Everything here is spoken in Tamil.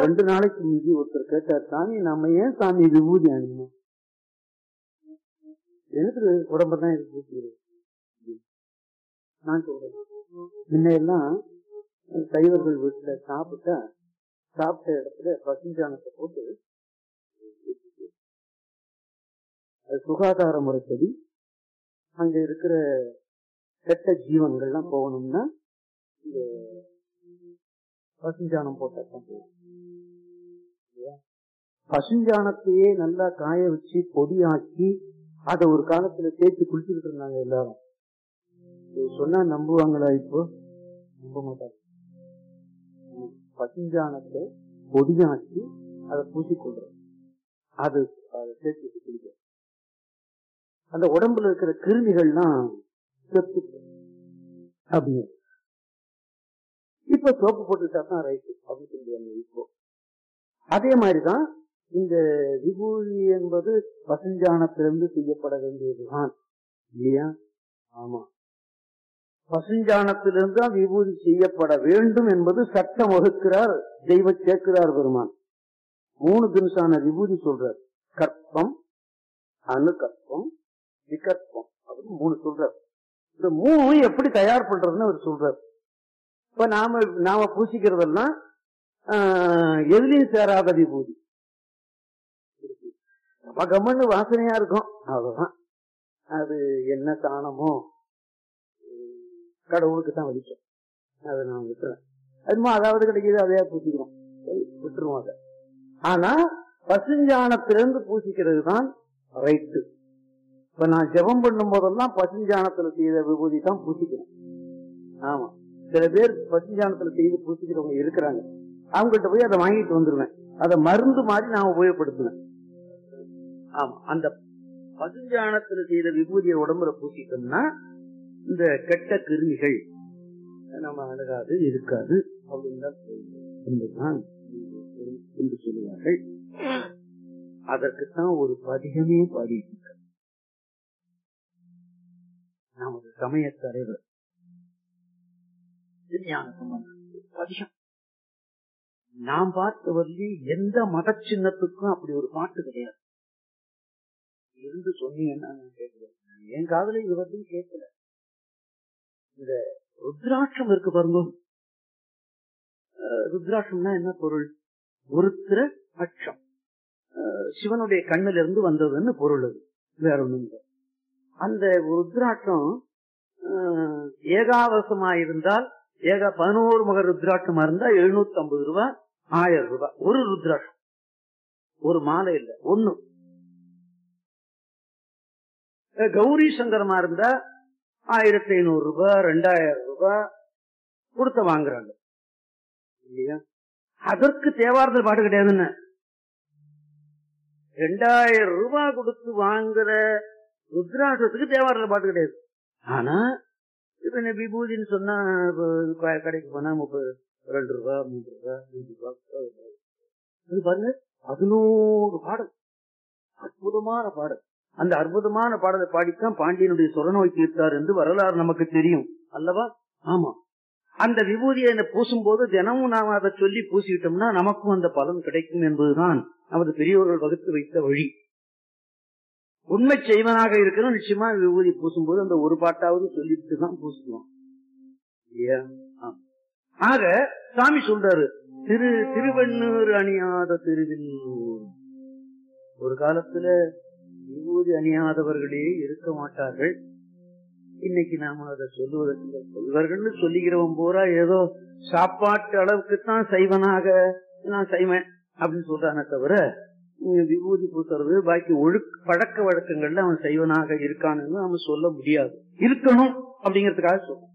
ரெண்டு நாளைக்கு முந்தி ஒருத்தர் கேட்டார் சாமி நம்ம ஏன் சாமி விபூதி அணியணும் எனக்கு உடம்புதான் இருக்கு பூசிக்கிறது நான் சொல்றேன் முன்ன எல்லாம் சைவர்கள் வீட்டுல சாப்பிட்டா சாப்பிட்ட இடத்துல பசுஞ்சாணத்தை போட்டு அது சுகாதார முறைப்படி அங்க இருக்கிற கெட்ட ஜீவன்கள்லாம் போகணும்னா இந்த பசுஞ்சாணம் போட்டா தான் போகும் இல்லையா? பசுஞ்சாணத்தையே நல்லா காய வச்சு பொடியாக்கி அதை ஒரு காலத்துல தேய்ச்சி குளிச்சுக்கிட்டு இருந்தாங்க எல்லாரும் இது சொன்னா நம்புவாங்களா இப்போ நம்ப மாட்டாங்க ம். பசுஞ்சாணத்தை பொடியாக்கி அதை பூசிக்கொள்றது அது அதை தேய்ச்சி குளிக்க அந்த உடம்புல இருக்கிற கிருமிகள்லாம் செத்து அப்படின்னு இப்ப சோப்பு போட்டுட்டா தான் ரைட்டு அப்படின்னு சொல்லுவாங்க இப்போ அதே மாதிரிதான் இந்த விபூதி என்பது பசுஞ்சாணத்திலிருந்து செய்யப்பட வேண்டியதுதான் இல்லையா ஆமா பசுஞ்சாணத்திலிருந்து தான் விபூதி செய்யப்பட வேண்டும் என்பது சட்டம் வகுக்கிறார் தெய்வ சேர்க்கிறார் பெருமான் மூணு தினசான விபூதி சொல்றார் கற்பம் அணுகற்பம் விகற்பம் அப்படின்னு மூணு சொல்றார் இந்த மூணு எப்படி தயார் பண்றதுன்னு அவர் சொல்றார் இப்ப நாம நாம பூசிக்கிறதெல்லாம் ஆஹ், எதுலயும் சேராத விபூதி நம்ம கம்மன்னு வாசனையா இருக்கும் அவ்வளவுதான் அது என்ன சாணமோ உம், கடவுளுக்கு தான் வலிக்கும் அதை நான் விட்டுறேன் அதுமா அதாவது கிடைக்குது அதையா பூசிக்கிறோம் சரி, விட்டுருவோம் அதை ஆனா பசுஞ்சாணத்திலிருந்து பூசிக்கிறது தான் ரைட்டு இப்ப நான் ஜெபம் பண்ணும் போதெல்லாம் பசுஞ்சாணத்துல செய்த விபூதி தான் பூசிக்கிறேன் ஆமா சில பேர் பசுஞ்சாணத்துல செய்து பூசிக்கிறவங்க இருக்கிறாங்க அவங்ககிட்ட போய் அதை வாங்கிட்டு வந்துருவேன் அதை மருந்து மாதிரி நான் உபயோகப்படுத்துவேன் ஆமா அந்த பசுஞ்சாணத்துல செய்த விபூதியை உடம்புல பூசிட்டோம்னா இந்த கெட்ட கிருமிகள் நம்ம அணுகாது இருக்காது அப்படின்னு தான் சொல்லுவோம். என்பதுதான் என்று சொல்லுவார்கள் அதற்குத்தான் ஒரு பதிகமே பாடிட்டு நமது சமய தலைவர் திருஞான சம்பந்தர். பதிகம் நாம் பார்த்த வரையும் எந்த மத சின்னத்துக்கும் அப்படி ஒரு பாட்டு கிடையாது இருந்து சொன்னீங்கன்னா நான் கேட்கிறேன் என் காதல இது வரையும் கேட்கல இந்த ருத்ராட்சம் இருக்கு பாருங்க அஹ் ருத்ராட்சம்னா என்ன பொருள் ஒருத்திர அட்சம் அஹ் சிவனுடைய கண்ணில இருந்து வந்ததுன்னு பொருள் அது வேற ஒண்ணும் இல்லை அந்த ருத்ராட்சம் அஹ், ஏகாவசமா இருந்தால் ஏகா பதினோரு மக ருத்ராட்சமா இருந்தா எழுநூத்தி ஐம்பது ரூபாய் ஆயிரம் ரூபாய் ஒரு ருத்ராட்சம் ஒரு மாலை இல்ல ஒண்ணு அஹ், கௌரி சங்கரமா இருந்தா ஆயிரத்தி ஐநூறு ரூபாய் ரெண்டாயிரம் ரூபாய் கொடுத்த வாங்குறாங்க இல்லையா அதற்கு தேவாரத்தில் பாட்டு கிடையாதுன்னு ரெண்டாயிரம் ரூபாய் கொடுத்து வாங்குற ருத்ராட்சத்துக்கு தேவாரத்தில் பாட்டு கிடையாது ஆனா இப்ப என்ன விபூதின்னு சொன்னா இப்ப க- கடைக்கு போனா முப்பது ரெண்டு ரூபா மூன்று ரூபா அஞ்சு ரூபா பத்து ரூபா. இது பாருங்க பதினோரு பாடல் அற்புதமான பாடல் அந்த அற்புதமான பாடலை பாடித்தான் பாண்டியனுடைய சொரநோய் தீர்த்தார் என்று வரலாறு நமக்கு தெரியும் அல்லவா ஆமா அந்த விபூதியை என்ன பூசும் போது தினமும் நாம அதை சொல்லி பூசிக்கிட்டோம்னா நமக்கும் அந்த பலன் கிடைக்கும் என்பதுதான் நமது பெரியோர்கள் வகுத்து வைத்த வழி உண்மை செய்வனாக இருக்கிறோம் நிச்சயமா விபூதி பூசும்போது அந்த ஒரு பாட்டாவது சொல்லிட்டு தான் பூசுவோம் இல்லையா? ஆம். ஆக சாமி சொல்றாரு திரு திருவெண்ணூர் அணியாத திருவில்லூர் ஒரு காலத்துல விபூதி அணியாதவர்களே இருக்க மாட்டார்கள் இன்னைக்கு நாம அதை சொல்லுவதற்கு சொல்வர்கள் சொல்லுகிறவன் பூரா ஏதோ சாப்பாட்டு அளவுக்கு தான் சைவனாக நான் சைவன் அப்படின்னு சொல்றானே தவிர உம், விபூதி பூசுறது பாக்கி ஒழுக்க பழக்க வழக்கங்கள்ல அவன் சைவனாக இருக்கான்னு நாம சொல்ல முடியாது இருக்கணும் அப்படிங்கறதுக்காக சொல்றோம்